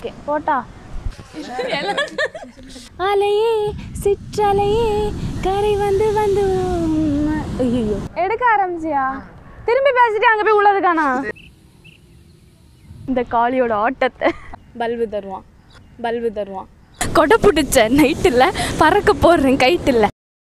Okay போட்டா அலையே சிற்றலையே கரை வந்து வந்து ஐயோ எடுக்க ஆரம்பிச்சியா திரும்பி பேசிட்டு அங்கே போய் உள்ளது காணா இந்த காளியோட ஆட்டத்தை பல்பு தருவான் பல்பு தருவான் கொடை பிடிச்ச நைட் இல்லை பறக்க போடுறேன் கைட்டு இல்லை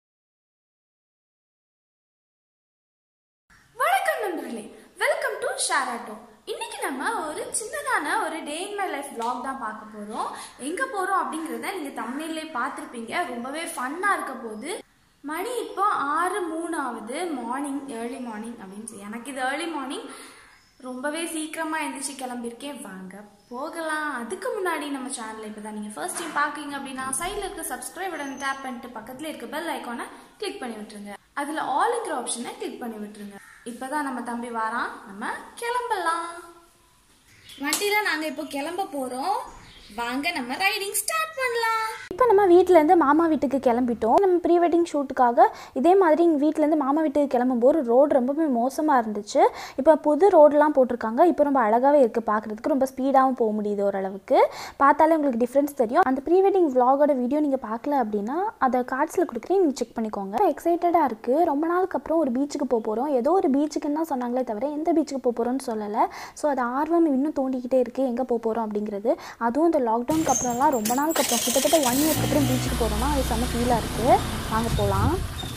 வணக்கம் நண்பர்களே வெல்கம் டு ஷேர் ஆட்டோ இன்னைக்கு நம்ம ஒரு சின்னதான ஒரு day in my life vlog தான் பார்க்க போறோம் எங்க போறோம் அப்படிங்கறத நீங்க தமிழ்லே பார்த்துருப்பீங்க ரொம்பவே ஃபன்னா இருக்க போகுது மணி இப்போ ஆறு மூணு ஆகுது மார்னிங் ஏர்லி மார்னிங் அப்படின்னு சொல்லி எனக்கு இது ஏர்லி மார்னிங் ரொம்பவே சீக்கிரமா எந்திரிச்சு கிளம்பியிருக்கேன் வாங்க போகலாம் அதுக்கு முன்னாடி நம்ம சேனலை இப்போ தான் நீங்கள் ஃபர்ஸ்ட் டைம் பார்க்குறீங்க அப்படின்னா சைடில் இருக்க சப்ஸ்கிரைப் பட்டன் டேப் பண்ணிட்டு பக்கத்தில் இருக்க பெல் ஐக்கானை கிளிக் பண்ணி விட்டுருங்க அதில் ஆல்ங்கிற ஆப்ஷனை கிளிக் பண்ணி விட்டுருங்க இப்போதான் நம்ம தம்பி வாரான் நம்ம கிளம்பலாம் வண்டியில் நாங்கள் இப்போ கிளம்ப போகிறோம் வாங்க நம்ம ரைடிங் ஸ்டார்ட் பண்ணலாம் இப்போ நம்ம வீட்டிலேருந்து மாமா வீட்டுக்கு கிளம்பிட்டோம் நம்ம ப்ரீ வெட்டிங் ஷூட்டுக்காக இதே மாதிரி எங்கள் வீட்டிலேருந்து மாமா வீட்டுக்கு கிளம்பும்போது ரோடு ரொம்பவே மோசமாக இருந்துச்சு இப்போ புது ரோடெலாம் போட்டிருக்காங்க இப்போ ரொம்ப அழகாகவே இருக்குது பார்க்குறதுக்கு ரொம்ப ஸ்பீடாகவும் போக முடியுது ஓரளவுக்கு பார்த்தாலே உங்களுக்கு டிஃப்ரென்ஸ் தெரியும் அந்த ப்ரீ வெட்டிங் vlogோட வீடியோ நீங்கள் பார்க்கல அப்படின்னா அதை கார்ட்ஸில் கொடுக்குறேன் நீங்கள் செக் பண்ணிக்கோங்க எக்ஸைட்டடாக இருக்குது ரொம்ப நாளுக்கு அப்புறம் ஒரு பீச்சுக்கு போக போகிறோம் ஏதோ ஒரு பீச்சுக்குன்னு தான் சொன்னாங்களே தவிர எந்த பீச்சுக்கு போக போகிறோம்னு சொல்லலை ஸோ அது ஆர்வம் இன்னும் தூண்டிக்கிட்டே இருக்குது எங்கே போக போகிறோம் அப்படிங்கிறது அதுவும் இந்த லாக்டவுனுக்கு அப்புறம்லாம் ரொம்ப நாளுக்கு அப்புறம் கிட்டத்தட்ட ஒன் இயர்க்கு அப்புறம் பீச்சுக்கு போகிறோம்னா அது செம்ம ஃபீலாக இருக்குது வாங்க போகலாம்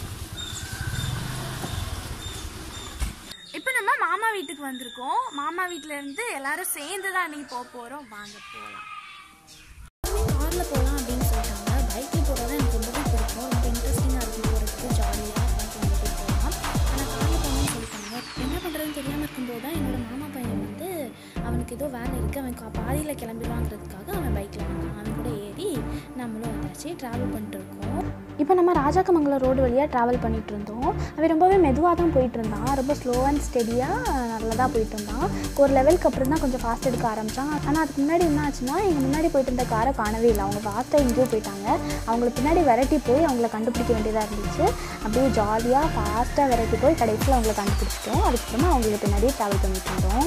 இப்போ நம்ம மாமா வீட்டுக்கு வந்திருக்கோம் மாமா வீட்ல இருந்து எல்லாரும் சேர்ந்து தான் இன்னைக்கு போக போகிறோம் வாங்க போகலாம் காரில் போகலாம் அப்படின்னு சொல்லிட்டாங்க பைக்கில் போகிறது எனக்கு ரொம்பவே பிடிக்கும் ரொம்ப இன்ட்ரெஸ்டிங்காக இருக்கும் போகிறதுக்கு ஜாலியாக அப்படின்னு போகலாம் ஆனால் காரில் போகணும்னு சொல்லிட்டாங்க என்ன பண்ணுறதுன்னு தெரியாமல் இருக்கும்போது தான் என்னோட மாமா பையன் வந்து அவனுக்கு ஏதோ வேலை இருக்குது அவன் கா- பாதியில் கிளம்பிடுவாங்கிறதுக்காக அவன் பைக்கில் வந்தான் அவன் கூட ஏறி நம்மளும் வந்தாச்சு ட்ராவல் பண்ணிட்டு இருக்கோம் இப்போ நம்ம ராஜாக்கமங்கலம் ரோடு வழியாக ட்ராவல் பண்ணிட்டு இருந்தோம் அவன் ரொம்பவே மெதுவாக தான் போயிட்டு இருந்தான் ரொம்ப ஸ்லோ அண்ட் ஸ்டெடியாக நல்லதாக போயிட்டு இருந்தான் ஒரு லெவலுக்கு அப்புறம் தான் கொஞ்சம் ஃபாஸ்ட் எடுக்க ஆரம்பித்தான் ஆனால் அதுக்கு முன்னாடி என்ன ஆச்சுன்னா எங்கள் முன்னாடி போயிட்டு இருந்த காரை காணவே இல்லை அவங்க ஃபாஸ்ட்டாக எங்கேயோ போயிட்டாங்க அவங்கள பின்னாடி விரட்டி போய் அவங்கள கண்டுபிடிக்க வேண்டியதாக இருந்துச்சு அப்படியே ஜாலியாக ஃபாஸ்ட்டாக விரட்டி போய் கடைசியில் அவங்கள கண்டுபிடிச்சிட்டோம் அதுக்கப்புறமா அவங்களுக்கு பின்னாடியே ட்ராவல் பண்ணிட்டு இருந்தோம்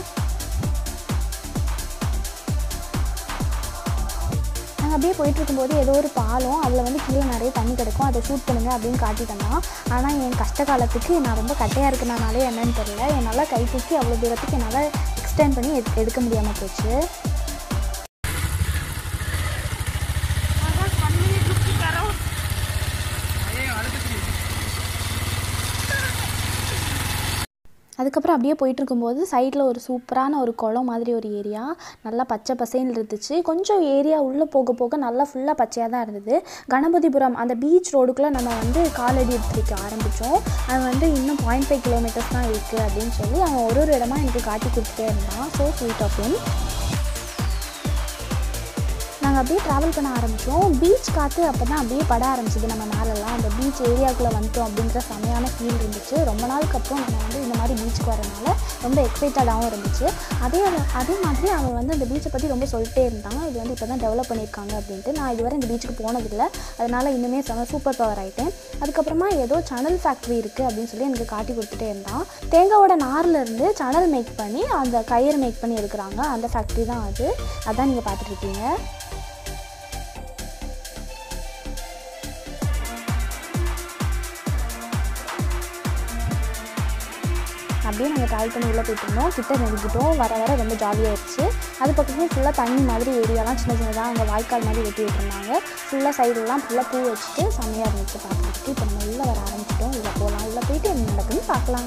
நாங்கள் அப்படியே போயிட்டு இருக்கும்போது ஏதோ ஒரு பாலம் அதில் வந்து கீழே நிறைய தண்ணி கிடக்கும் அதை ஷூட் பண்ணுங்க அப்படின்னு காட்டிட்டேன் ஆனால் என் கஷ்ட காலத்துக்கு நான் ரொம்ப கட்டையாக இருக்கனாலே என்னன்னு தெரியல என்னால் கை தூக்கி அவ்வளோ தூரத்துக்கு என்னால் எக்ஸ்டெண்ட் பண்ணி எடு- எடுக்க முடியாமல் போச்சு அதுக்கப்புறம் அப்படியே போயிட்டு இருக்கும்போது சைடில் ஒரு சூப்பரான ஒரு குளம் மாதிரி ஒரு ஏரியா நல்லா பச்சை பசேன்னு இருந்துச்சு கொஞ்சம் ஏரியா உள்ளே போக போக நல்லா ஃபுல்லாக பச்சையாக தான் இருந்தது கணபதிபுரம் அந்த பீச் ரோடுக்குள்ளே நம்ம வந்து காலடி எடுத்து வைக்க ஆரம்பித்தோம் அது வந்து இன்னும் பாயிண்ட் ஃபைவ் கிலோமீட்டர்ஸ் தான் இருக்குது அப்படின்னு சொல்லி அவன் ஒரு ஒரு இடமா எனக்கு காட்டி கொடுத்துட்டே இருந்தான் ஸோ ஸ்வீட் ஆஃப் him நாங்கள் அப்படியே ட்ராவல் பண்ண ஆரம்பித்தோம் பீச் காற்று அப்போ தான் அப்படியே பட ஆரம்பிச்சது நம்ம மேலெல்லாம் அந்த பீச் ஏரியாவுக்குள்ளே வந்துட்டோம் அப்படின்ற செமையான ஃபீல் இருந்துச்சு ரொம்ப நாளுக்கு அப்புறம் நம்ம வந்து இந்த மாதிரி பீச்சுக்கு வரனால ரொம்ப எக்ஸைட்டடாகவும் இருந்துச்சு அதே அதே மாதிரி அவன் வந்து அந்த பீச்சை பற்றி ரொம்ப சொல்லிட்டே இருந்தான் இது வந்து இப்போ தான் டெவலப் பண்ணியிருக்காங்க அப்படின்ட்டு நான் இதுவரை இந்த பீச்சுக்கு போனதில்லை அதனால் இன்னுமே செம சூப்பர் பவர் ஆகிட்டேன் அதுக்கப்புறமா ஏதோ சணல் ஃபேக்ட்ரி இருக்குது அப்படின்னு சொல்லி எனக்கு காட்டி கொடுத்துட்டே இருந்தான் தேங்காவோட நார்ல இருந்து சணல் மேக் பண்ணி அந்த கயிறு மேக் பண்ணி எடுக்கிறாங்க அந்த ஃபேக்ட்ரி தான் அது அதான் நீங்கள் பார்த்துட்டு இருக்கீங்க அப்படியே நாங்கள் ட்ராவல் பண்ணி உள்ளே போயிட்டு இருந்தோம் கிட்ட நெருங்கிட்டோம் வர வர ரொம்ப ஜாலியாகிடுச்சு அது பக்கத்துலேயே ஃபுல்லாக தண்ணி மாதிரி ஏரியாலாம் சின்ன சின்னதாக அங்கே வாய்க்கால் மாதிரி வெட்டி விட்டுருந்தாங்க ஃபுல்லாக சைடுலாம் ஃபுல்லாக பூ வச்சுட்டு செம்மையாக இருந்துச்சு பார்க்குறதுக்கு இப்போ நம்ம உள்ளே வர ஆரம்பிச்சிட்டோம் உள்ளே போகலாம் உள்ளே போயிட்டு என்ன நடக்குதுன்னு பார்க்கலாம்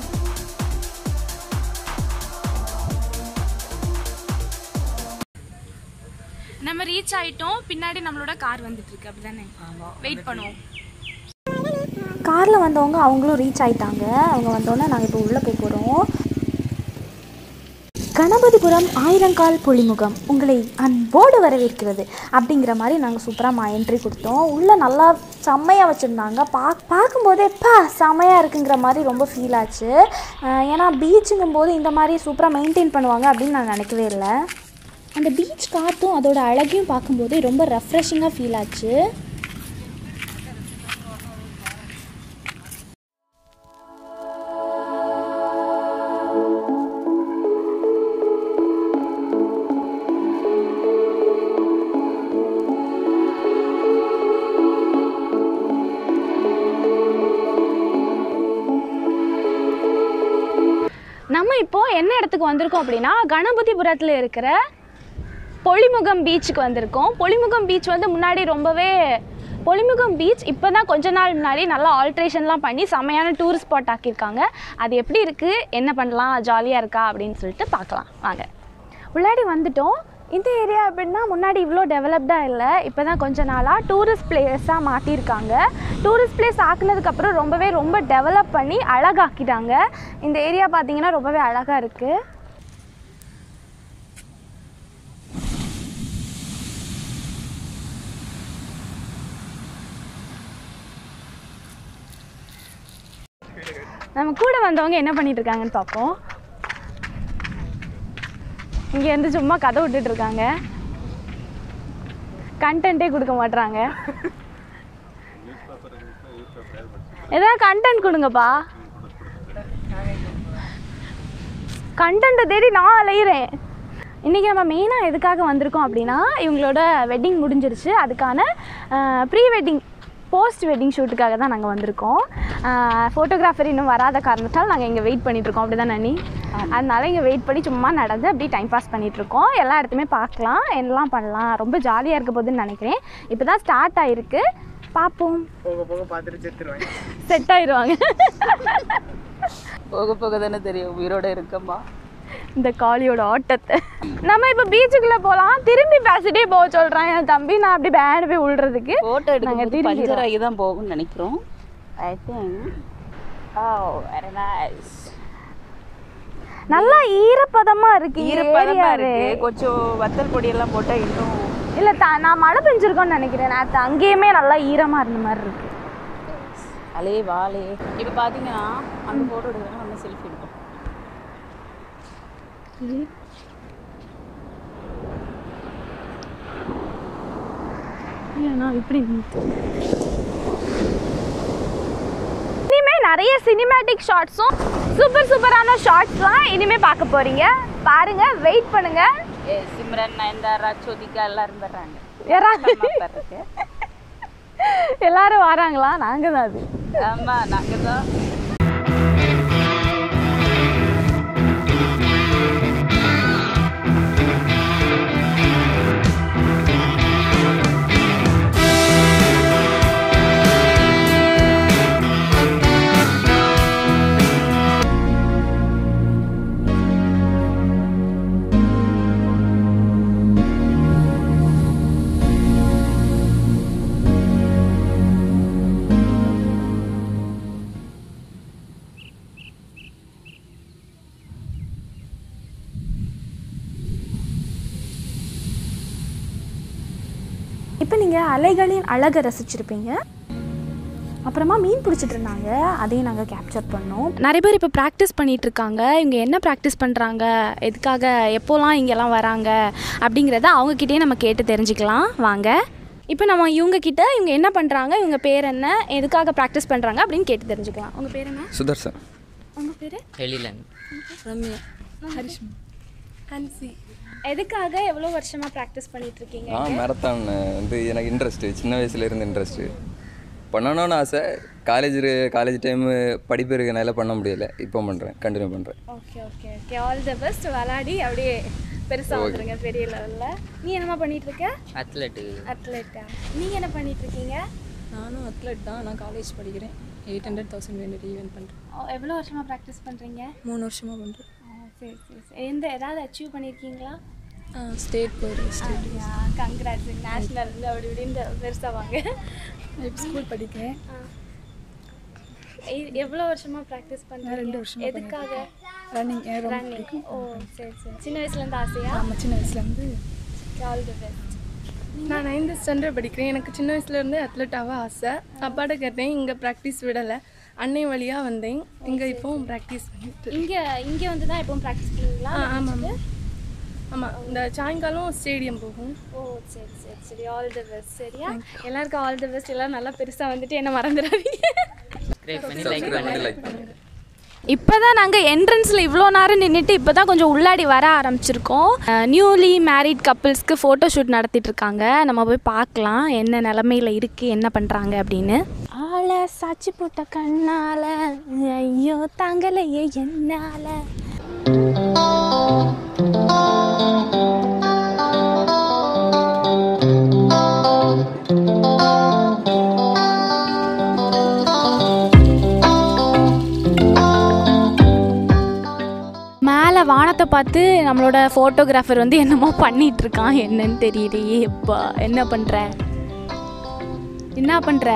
நம்ம ரீச் ஆயிட்டோம் பின்னாடி நம்மளோட கார் வந்துட்டு இருக்கு அப்படிதானே வெயிட் பண்ணுவோம் காரில் வந்தவங்க அவங்களும் ரீச் ஆயிட்டாங்க அவங்க வந்தோடனே நாங்கள் இப்போ உள்ளே போக போகிறோம் கணபதிபுரம் ஆயிரங்கால் புலிமுகம் உங்களை அன்போடு வரவேற்கிறது அப்படிங்கிற மாதிரி நாங்கள் சூப்பராக மா என்ட்ரி கொடுத்தோம் உள்ளே நல்லா செம்மையாக வச்சுருந்தாங்க பா பார்க்கும்போதே பா செம்மையாக இருக்குங்கிற மாதிரி ரொம்ப ஃபீல் ஆச்சு அஹ் ஏன்னா பீச்சுங்கும் போது இந்த மாதிரி சூப்பராக மெயின்டைன் பண்ணுவாங்க அப்படின்னு நான் நினைக்கவே இல்லை அந்த பீச் காற்றும் அதோட அழகையும் பார்க்கும்போது ரொம்ப ரெஃப்ரெஷிங்காக ஃபீல் ஆச்சு நம்ம இப்போ என்ன இடத்துக்கு வந்திருக்கோம் அப்படின்னா கணபதிபுரத்தில் இருக்கிற பொலிமுகம் பீச்சுக்கு வந்திருக்கோம் பொலிமுகம் பீச் வந்து முன்னாடி ரொம்பவே பொலிமுகம் பீச் இப்போ தான் கொஞ்ச நாள் முன்னாடி நல்லா ஆல்ட்ரேஷன்லாம் பண்ணி செமையான டூரிஸ்ட் ஸ்பாட் ஆக்கியிருக்காங்க அது எப்படி இருக்குது என்ன பண்ணலாம் ஜாலியாக இருக்கா அப்படின்னு சொல்லிட்டு பார்க்கலாம் வாங்க உள்ளாடி வந்துட்டோம் இந்த ஏரியா எப்படின்னா முன்னாடி இவ்வளோ டெவலப்டாக இல்லை இப்போ தான் கொஞ்ச நாளாக டூரிஸ்ட் பிளேஸாக மாற்றிருக்காங்க டூரிஸ்ட் பிளேஸ் ஆக்குனதுக்கப்புறம் ரொம்பவே ரொம்ப டெவலப் பண்ணி அழகாக்கிட்டாங்க இந்த ஏரியா பார்த்தீங்கன்னா ரொம்பவே அழகாக இருக்குது நம்ம கூட வந்தவங்க என்ன பண்ணிட்டு இருக்காங்கன்னு பார்ப்போம் இங்கே இருந்து சும்மா கதை விட்டுட்டு இருக்காங்க கண்டென்ட்டே கொடுக்க மாட்றாங்க ஏதாவது கண்டென்ட் கொடுங்கப்பா கண்டென்ட்டை தேடி நான் அலையிறேன் இன்றைக்கி நம்ம மெயினாக எதுக்காக வந்திருக்கோம் அப்படின்னா இவங்களோட வெட்டிங் முடிஞ்சிருச்சு அதுக்கான ப்ரீ வெட்டிங் போஸ்ட் வெட்டிங் ஷூட்டுக்காக தான் நாங்கள் வந்திருக்கோம் ஃபோட்டோகிராஃபர் இன்னும் வராத காரணத்தால் நாங்கள் இங்கே வெயிட் பண்ணிகிட்ருக்கோம் அப்படி தான் நனி அதனால இங்கே வெயிட் பண்ணி சும்மா நடந்து அப்படியே டைம் பாஸ் பண்ணிகிட்ருக்கோம் எல்லா இடத்துமே பார்க்கலாம் எல்லாம் பண்ணலாம் ரொம்ப ஜாலியாக இருக்க போகுதுன்னு நினைக்கிறேன் இப்போ தான் ஸ்டார்ட் ஆகிருக்கு பார்ப்போம் போக போக பார்த்துட்டு செத்துருவாங்க செட் ஆயிடுவாங்க போக போக தானே தெரியும் உயிரோட இருக்கம்மா இந்த காளியோட ஆட்டத்தை நம்ம இப்போ பீச்சுக்குள்ளே போகலாம் திரும்பி பேசிட்டே போக சொல்கிறான் என் தம்பி நான் அப்படி பேனு போய் விழுறதுக்கு ஃபோட்டோ நாங்க எடுக்கும்போது திரும்பி பஞ்சர் ஆகி தான் போகும்னு நினைக்கிறோம் I think oh very nice நல்லா ஈரப்பதமாக இருக்கு இந்த ஈரப்பதமா ஏரியாவே. இருக்கு கொஞ்சம் வத்தல் பொடியெல்லாம் போட்டால் இன்னும் இல்லை த நான் மழை பெஞ்சிருக்கோன்னு நினைக்கிறேன் நேற்று அங்கேயுமே நல்லா ஈரமாக இருந்த மாதிரி இருக்கு அலே வாலே இப்போ பார்த்தீங்கன்னா அந்த ஃபோட்டோ எடுக்கிறாங்க நம்ம செல்ஃபி எடுப்போம் ஏன்னா இப்படி இனிமே நிறைய சினிமேட்டிக் ஷார்ட்ஸும் சூப்பர் சூப்பரான ஷார்ட்ஸ்லாம் இனிமே பார்க்க போறீங்க பாருங்க வெயிட் பண்ணுங்க ஏ சிம்ரன் நயன்தாரா ஜோதிகா எல்லாரும் வர்றாங்க யாராவது இருக்கு எல்லாரும் வராங்களா நாங்கள் தான் அது ஆமாம் நாங்கள் தான் இப்போ நீங்கள் அலைகளின் அழகை ரசிச்சிருப்பீங்க அப்புறமா மீன் பிடிச்சிட்டு இருந்தாங்க அதையும் நாங்கள் கேப்சர் பண்ணோம் நிறைய பேர் இப்போ ப்ராக்டிஸ் பண்ணிட்டு இருக்காங்க இவங்க என்ன ப்ராக்டிஸ் பண்ணுறாங்க எதுக்காக எப்போலாம் இங்கெல்லாம் வராங்க அப்படிங்கிறத அவங்கக்கிட்டே நம்ம கேட்டு தெரிஞ்சுக்கலாம் வாங்க இப்போ நம்ம இவங்க கிட்ட இவங்க என்ன பண்ணுறாங்க இவங்க பேர் என்ன எதுக்காக ப்ராக்டிஸ் பண்ணுறாங்க அப்படின்னு கேட்டு தெரிஞ்சுக்கலாம் உங்கள் பேர் என்ன சுதர்சன் உங்கள் பேர் எழிலன் எதுக்காக எவ்வளோ வருஷமாக ப்ராக்டிஸ் பண்ணிட்டு இருக்கீங்க நான் மேரத்தான் வந்து எனக்கு இன்ட்ரெஸ்ட்டு சின்ன வயசுல இருந்து இன்ட்ரெஸ்ட்டு பண்ணணும்னு ஆசை காலேஜ் காலேஜ் டைமு படிப்பு இருக்கனால பண்ண முடியல இப்போ பண்ணுறேன் கண்டினியூ பண்ணுறேன் okay okay okay all the best விளாடி அப்படியே பெருசாக வந்துருங்க பெரிய லெவலில் நீ என்னம்மா பண்ணிட்டு இருக்க அத்லெட்டு அத்லெட்டா நீங்கள் என்ன பண்ணிட்டு இருக்கீங்க நானும் அத்லட் தான் நான் காலேஜ் படிக்கிறேன் எயிட் ஹண்ட்ரட் தௌசண்ட் வேண்டிய ஈவெண்ட் பண்ணுறேன் ஓ, எவ்வளோ வருஷமாக ப்ராக்டிஸ் பண்ணுறீங்க மூணு வருஷமாக பண்ணுறேன் சரி சரி சரி எந்த ஏதாவது அச்சீவ் பண்ணியிருக்கீங்களா ஸ்டேட் போகிறேன் ஸ்டேட் கங்க்ராட்ஸ் நேஷ்னல் அப்படி இப்படின்னு பெருசாக வாங்க இப்போ ஸ்கூல் படிக்கிறேன் எ- எவ்வளோ வருஷமாக ப்ராக்டிஸ் பண்ணுறீங்க ரெண்டு வருஷமா எதுக்காக ரன்னிங் ரொம்ப ரன்னிங் ஓ சரி சரி சின்ன வயசுலேருந்து ஆசையா நம்ம சின்ன வயசுலேருந்து ஆல் தி பெஸ்ட் நான் நைன்த் ஸ்டாண்டர்ட் படிக்கிறேன் எனக்கு சின்ன வயசுலேருந்தே அத்லெட்டாக ஆசை அப்பாட்ட கேட்டேன் இங்கே ப்ராக்டிஸ் விடலை அன்னை வழியாக வந்தேன் இங்கே இப்போவும் ப்ராக்டிஸ் பண்ணிட்டு இங்கே இங்கே வந்து தான் எப்பவும் ப்ராக்டிஸ் பண்ணுவீங்களா ஆ ஆமாம் ஆமாம் இந்த சாயங்காலம் ஸ்டேடியம் போகும் ஓ சரி சரி சரி ஆல் தி பெஸ்ட் சரியா எல்லாருக்கும் ஆல் தி பெஸ்ட் எல்லாம் நல்லா பெருசாக வந்துட்டு என்ன மறந்துடாதீங்க சப்ஸ்கிரைப் பண்ணி லைக் பண்ணுங்க லைக் பண்ணுங்கள் இப்போ தான் நாங்கள் என்ட்ரன்ஸில் இவ்வளோ நேரம் நின்றுட்டு இப்போ தான் கொஞ்சம் உள்ளாடி வர ஆரம்பிச்சிருக்கோம் நியூலி மேரிட் கப்புள்ஸ்க்கு ஃபோட்டோ ஷூட் நடத்திட்டு இருக்காங்க நம்ம போய் பார்க்கலாம் என்ன நிலமையில இருக்குது என்ன பண்ணுறாங்க அப்படின்னு ஆளை சாட்சி போட்ட கண்ணால ஐயோ தாங்கலையே என்னால மேலே வானத்தை பார்த்து நம்மளோட ஃபோட்டோகிராஃபர் வந்து என்னமோ பண்ணிட்டு இருக்கான் என்னன்னு தெரியலையே எப்பா என்ன பண்ணுற என்ன பண்ணுற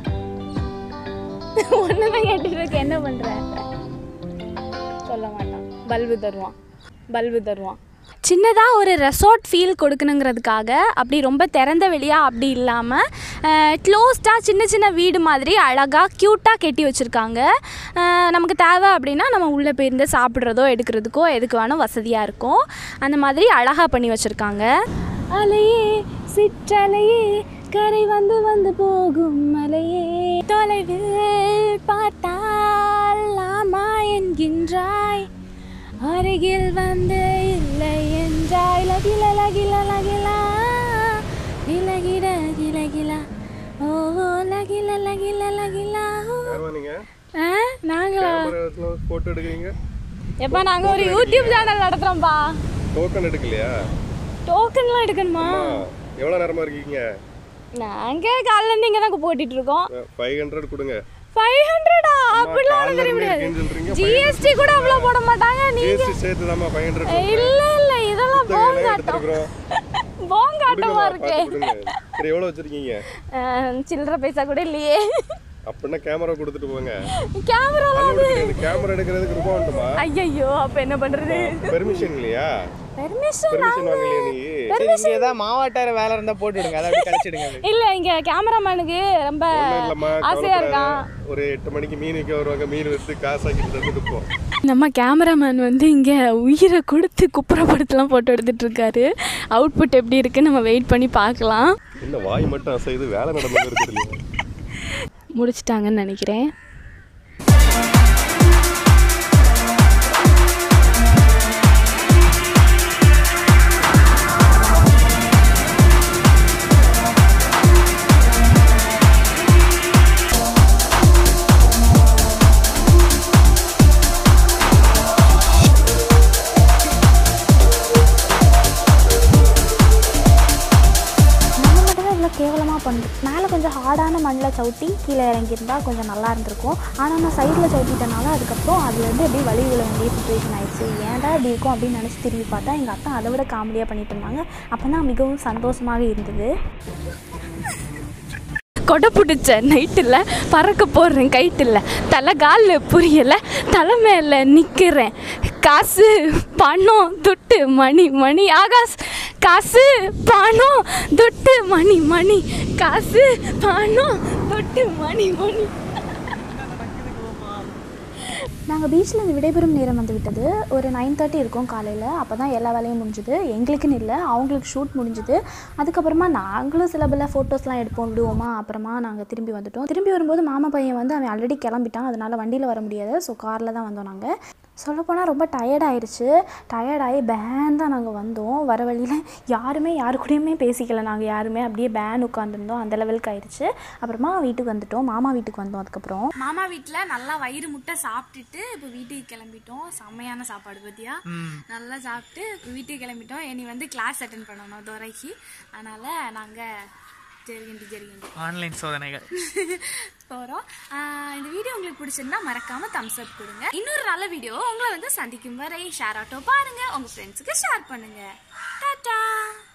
ஒன்றுமே கேட்டுட்டு இருக்க என்ன பண்ணுற சொல்ல மாட்டான் பல்பு தருவான் பல்பு தருவான் சின்னதாக ஒரு ரெசார்ட் ஃபீல் கொடுக்கணுங்கிறதுக்காக அப்படி ரொம்ப திறந்த வெளியாக அப்படி இல்லாமல் க்ளோஸ்டாக சின்ன சின்ன வீடு மாதிரி அழகாக க்யூட்டாக கட்டி வச்சுருக்காங்க நமக்கு தேவை அப்படின்னா நம்ம உள்ளே போயிருந்து சாப்பிட்றதோ எடுக்கிறதுக்கோ எதுக்கு வேணும் வசதியாக இருக்கும் அந்த மாதிரி அழகாக பண்ணி வச்சுருக்காங்க அலையே சிற்றலையே கரை வந்து வந்து போகும் மலையே தொலைவில் பார்த்தால் ஆமா என்கின்றாய் அருகில் வந்து இல்லை என்றாய் லகில லகில லகிலா இலகிட கிலகிலா ஓ லகில லகில லகிலா யாருமா நீங்க ஆ நாங்களா போட்டோ எடுக்கிறீங்க எப்பா நாங்கள் ஒரு யூடியூப் சேனல் நடத்துகிறோம்ப்பா டோக்கன் எடுக்கலையா டோக்கன்லாம் எடுக்கணுமா எவ்வளோ நேரமா இருக்கீங்க நாங்கள் காலையிலேருந்து இங்கே தான் போட்டுட்டு இருக்கோம் ஃபைவ் ஹண்ட்ரட் கொடுங்க ஃபைவ் ஹண்ட்ரடா அப்படிலாம் காலைல ஒன்றும் தெரிய இருந்து முடியாது இருக்கேன்னு சொல்றீங்க, ஜிஎஸ்டி கூட அவ்வளோ போட மாட்டாங்க நீ ஜிஎஸ்டி சேர்த்து தாம்மா ஃபைவ் ஹண்ட்ரட் இல்ல இல்ல இதெல்லாம் போங்காட்டம் எடுத்துருக்குறோம் போங்காட்டமா இருக்கு கொடுங்க சரி எவ்வளோ வச்சிருக்கீங்க அஹ், சில்லற பைசா கூட இல்லையே அப்படின்னா கேமரா கொடுத்துட்டு போங்க கேமராலாம் கேமரா எடுக்கிறதுக்கு ரூபா உண்டுமா ஐயோ அப்ப என்ன பண்றது பெர்மிஷன் இல்லையா பெர்மிஷன் பெர்மிஷன் வாங்கலையா நீ சரி இங்க ஏதாவது மாவாட்டார வேலை இருந்தா போட்டு விடுங்க அதை அப்படியே கழிச்சிடுங்க அது. இல்ல இங்க கேமராமேனுக்கு ரொம்ப ஒண்ணும் இல்லம்மா ஆசையா இருக்கான் கவலைப்படாத. ஒரு எட்டு மணிக்கு மீன் விற்க வருவாங்க மீன் விற்று காசாக்கிட்டு தந்துட்டு போ நம்ம கேமராமேன் வந்து இங்க உயிரை கொடுத்து குப்புறப்படுத்தலாம் போட்டோ எடுத்துட்டு இருக்காரு அவுட்புட் எப்படி இருக்குன்னு நம்ம வெயிட் பண்ணி பார்க்கலாம் என்ன வாய் மட்டும் அசைது வேலை நடந்து இருக்குது இல்லையா முடிச்சிட்டாங்கன்னு நினைக்கிறேன் நம்ம மட்டும் தான் இவ்வளோ கேவலமாக பண்ணுறோம் மேலே கொஞ்சம் ஹார்டான மண்ணில் சவுட்டி கீழே இறங்கியிருந்தா கொஞ்சம் நல்லா இருந்திருக்கும் ஆனால் நான் சைடில் சவுட்டிட்டனால அதுக்கப்புறம் அதுலேருந்து அப்படியே வழி விழ வேண்டிய சுச்சுவேஷன் ஆயிடுச்சு ஏன்டா இப்படி இருக்கும் அப்படின்னு நினச்சி திரும்பி பார்த்தா எங்கள் அத்தா அதை விட காமெடியாக பண்ணிட்டு இருந்தாங்க அப்போ தான் மிகவும் சந்தோஷமாக இருந்தது கொடை பிடிச்ச நைட்டில் பறக்க போடுறேன் கைட்டில் தலை காலில் புரியலை தலை மேலே நிற்கிறேன் காசு பணம் துட்டு மணி மணி ஆகாஷ் காசு பணம் துட்டு மணி மணி காசு பணம் துட்டு மணி மணி நாங்கள் பீச்சில் இருந்து விடைபெறும் நேரம் வந்து விட்டது ஒரு நைன் தேர்ட்டி இருக்கும் காலையில் அப்போ தான் எல்லா வேலையும் முடிஞ்சுது எங்களுக்குன்னு இல்லை அவங்களுக்கு ஷூட் முடிஞ்சுது அதுக்கப்புறமா நாங்களும் சில பல ஃபோட்டோஸ்லாம் எடுப்போம் விடுவோமா அப்புறமா நாங்கள் திரும்பி வந்துட்டோம் திரும்பி வரும்போது மாமா பையன் வந்து அவன் ஆல்ரெடி கிளம்பிட்டான் அதனால் வண்டியில் வர முடியாது ஸோ காரில் தான் வந்தோம் நாங்கள் சொல்லப்போனால் ரொம்ப டயர்ட் ஆயிடுச்சு டயர்டாகி பேன் தான் நாங்கள் வந்தோம் வர வழியில் யாருமே யாரு கூடயுமே பேசிக்கல நாங்கள் யாருமே அப்படியே பேன் உட்காந்துருந்தோம் அந்த லெவலுக்கு ஆயிடுச்சு அப்புறமா வீட்டுக்கு வந்துட்டோம் மாமா வீட்டுக்கு வந்தோம் அதுக்கப்புறம் மாமா வீட்டில் நல்லா வயிறு முட்டை சாப்பிட்டுட்டு இப்போ வீட்டுக்கு கிளம்பிட்டோம் செம்மையான சாப்பாடு பத்தியா நல்லா சாப்பிட்டு இப்போ வீட்டுக்கு கிளம்பிட்டோம் இனி வந்து கிளாஸ் அட்டன் பண்ணணும் துறைக்கு அதனால நாங்கள் ஜெருகிண்டி ஜெருகிண்டி ஆன்லைன் சோதனைகள் போகிறோம் இந்த வீடியோ உங்களுக்கு பிடிச்சிருந்தா மறக்காம தம்ஸ் அப் கொடுங்க இன்னொரு நல்ல வீடியோ உங்களை வந்து சந்திக்கும் வரை ஷேர் ஆட்டோ பாருங்க உங்க ஃப்ரெண்ட்ஸுக்கு ஷேர் பண்ணுங்க டாட்டா